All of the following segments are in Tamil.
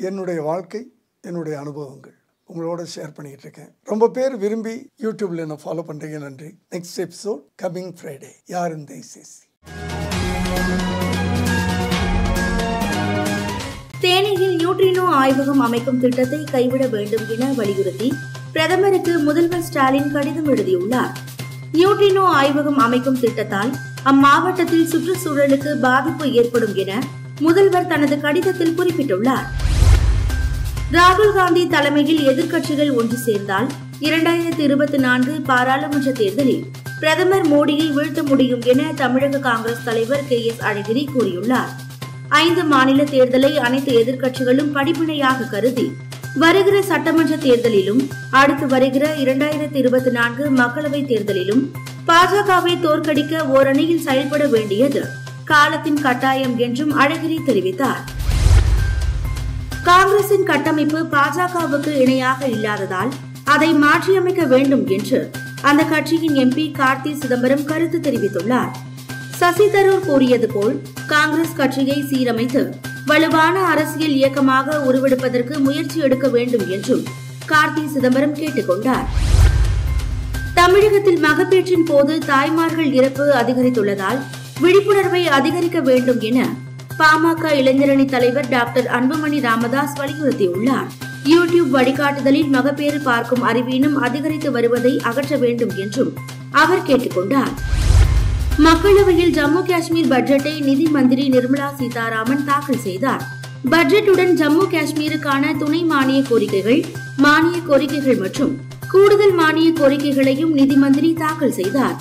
என்னுடைய வாழ்க்கை என்னுடைய அனுபவங்கள் உங்களோட ஷேர் பண்ணிக்கிட்டு இருக்கேன் ரொம்ப பேர் விரும்பி யூடியூப்ல என்ன ஃபாலோ பண்றீங்க நன்றி நெக்ஸ்ட் எபிசோட் கமிங் ஃப்ரைடே யார் இந்த ஐசிசி தேனியில் நியூட்ரினோ ஆய்வகம் அமைக்கும் திட்டத்தை கைவிட வேண்டும் என வலியுறுத்தி பிரதமருக்கு முதல்வர் ஸ்டாலின் கடிதம் எழுதியுள்ளார் நியூட்ரினோ ஆய்வகம் அமைக்கும் திட்டத்தால் அம்மாவட்டத்தில் சுற்றுச்சூழலுக்கு பாதிப்பு ஏற்படும் என முதல்வர் தனது கடிதத்தில் குறிப்பிட்டுள்ளார் ராகுல் காந்தி தலைமையில் எதிர்க்கட்சிகள் ஒன்று சேர்ந்தால் இரண்டாயிரத்தி இருபத்தி நான்கு பாராளுமன்ற தேர்தலில் பிரதமர் மோடியை வீழ்த்த முடியும் என தமிழக காங்கிரஸ் தலைவர் கே எஸ் அழகிரி கூறியுள்ளார் ஐந்து மாநில தேர்தலை அனைத்து எதிர்க்கட்சிகளும் படிப்பினையாக கருதி வருகிற சட்டமன்ற தேர்தலிலும் அடுத்து வருகிற இரண்டாயிரத்தி இருபத்தி நான்கு மக்களவைத் தேர்தலிலும் பாஜகவை தோற்கடிக்க ஓரணியில் செயல்பட வேண்டியது காலத்தின் கட்டாயம் என்றும் அழகிரி தெரிவித்தார் காங்கிரசின் கட்டமைப்பு பாஜகவுக்கு இணையாக இல்லாததால் அதை மாற்றியமைக்க வேண்டும் என்று அந்த கட்சியின் எம்பி கார்த்தி சிதம்பரம் கருத்து தெரிவித்துள்ளார் சசி தரூர் கூறியது போல் காங்கிரஸ் கட்சியை சீரமைத்து வலுவான அரசியல் இயக்கமாக உருவெடுப்பதற்கு முயற்சி எடுக்க வேண்டும் என்றும் கார்த்தி சிதம்பரம் கேட்டுக்கொண்டார் தமிழகத்தில் மகப்பேற்றின் போது தாய்மார்கள் இறப்பு அதிகரித்துள்ளதால் விழிப்புணர்வை அதிகரிக்க வேண்டும் என பாமக இளைஞரணி தலைவர் டாக்டர் அன்புமணி ராமதாஸ் வலியுறுத்தியுள்ளார் யூடியூப் வழிகாட்டுதலில் மகப்பேறு பார்க்கும் அறிவீனம் அதிகரித்து வருவதை அகற்ற வேண்டும் என்றும் அவர் கேட்டுக்கொண்டார் மக்களவையில் ஜம்மு காஷ்மீர் பட்ஜெட்டை நிதி மந்திரி நிர்மலா சீதாராமன் தாக்கல் செய்தார் பட்ஜெட்டுடன் ஜம்மு காஷ்மீருக்கான துணை மானிய கோரிக்கைகள் மானிய கோரிக்கைகள் மற்றும் கூடுதல் மானிய கோரிக்கைகளையும் நிதி மந்திரி தாக்கல் செய்தார்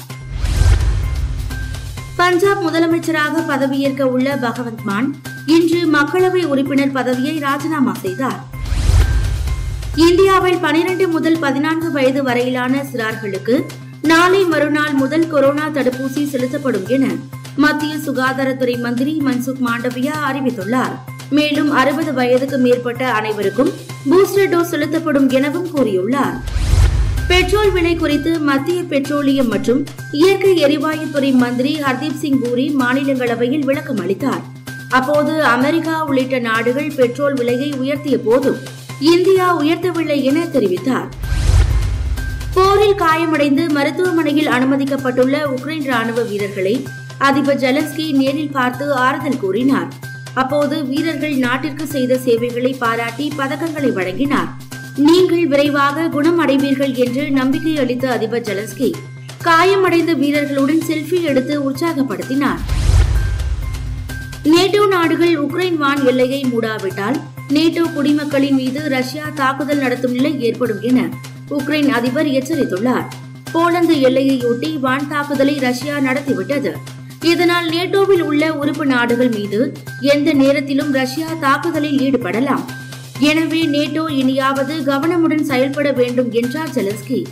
பஞ்சாப் முதலமைச்சராக பதவியேற்க உள்ள பகவந்த் மான் இன்று மக்களவை உறுப்பினர் பதவியை ராஜினாமா செய்தார் இந்தியாவில் 12 முதல் பதினான்கு வயது வரையிலான சிறார்களுக்கு நாளை மறுநாள் முதல் கொரோனா தடுப்பூசி செலுத்தப்படும் என மத்திய சுகாதாரத்துறை மந்திரி மன்சுக் மாண்டவியா அறிவித்துள்ளார் மேலும் அறுபது வயதுக்கு மேற்பட்ட அனைவருக்கும் பூஸ்டர் டோஸ் செலுத்தப்படும் எனவும் கூறியுள்ளார் பெட்ரோல் விலை குறித்து மத்திய பெட்ரோலியம் மற்றும் இயற்கை எரிவாயுத்துறை மந்திரி ஹர்தீப் சிங் பூரி மாநிலங்களவையில் விளக்கம் அளித்தார் அப்போது அமெரிக்கா உள்ளிட்ட நாடுகள் பெட்ரோல் விலையை உயர்த்திய போதும் இந்தியா உயர்த்தவில்லை என தெரிவித்தார் போரில் காயமடைந்து மருத்துவமனையில் அனுமதிக்கப்பட்டுள்ள உக்ரைன் ராணுவ வீரர்களை அதிபர் ஜெலன்ஸ்கி நேரில் பார்த்து ஆறுதல் கூறினார் அப்போது வீரர்கள் நாட்டிற்கு செய்த சேவைகளை பாராட்டி பதக்கங்களை வழங்கினார் நீங்கள் விரைவாக குணமடைவீர்கள் என்று நம்பிக்கை அளித்த அதிபர் ஜெலன்ஸ்கி காயமடைந்த வீரர்களுடன் செல்ஃபி எடுத்து உற்சாகப்படுத்தினார் நேட்டோ நாடுகள் உக்ரைன் வான் எல்லையை மூடாவிட்டால் நேட்டோ குடிமக்களின் மீது ரஷ்யா தாக்குதல் நடத்தும் நிலை ஏற்படும் என உக்ரைன் அதிபர் எச்சரித்துள்ளார் போலந்து எல்லையையொட்டி வான் தாக்குதலை ரஷ்யா நடத்திவிட்டது இதனால் நேட்டோவில் உள்ள உறுப்பு நாடுகள் மீது எந்த நேரத்திலும் ரஷ்யா தாக்குதலில் ஈடுபடலாம் எனவே நேட்டோ இனியாவது கவனமுடன் செயல்பட வேண்டும் என்றார் ஜெலன்ஸ்கி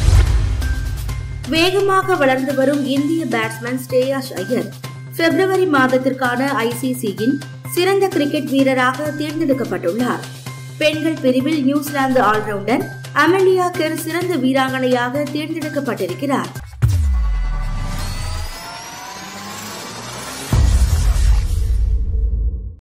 வேகமாக வளர்ந்து வரும் இந்திய பேட்ஸ்மேன் ஸ்ரேயாஷ் ஐயர் பிப்ரவரி மாதத்திற்கான ஐசிசியின் சிறந்த கிரிக்கெட் வீரராக தேர்ந்தெடுக்கப்பட்டுள்ளார் பெண்கள் பிரிவில் நியூசிலாந்து ஆல்ரவுண்டர் அமெலியா கெர் சிறந்த வீராங்கனையாக தேர்ந்தெடுக்கப்பட்டிருக்கிறார்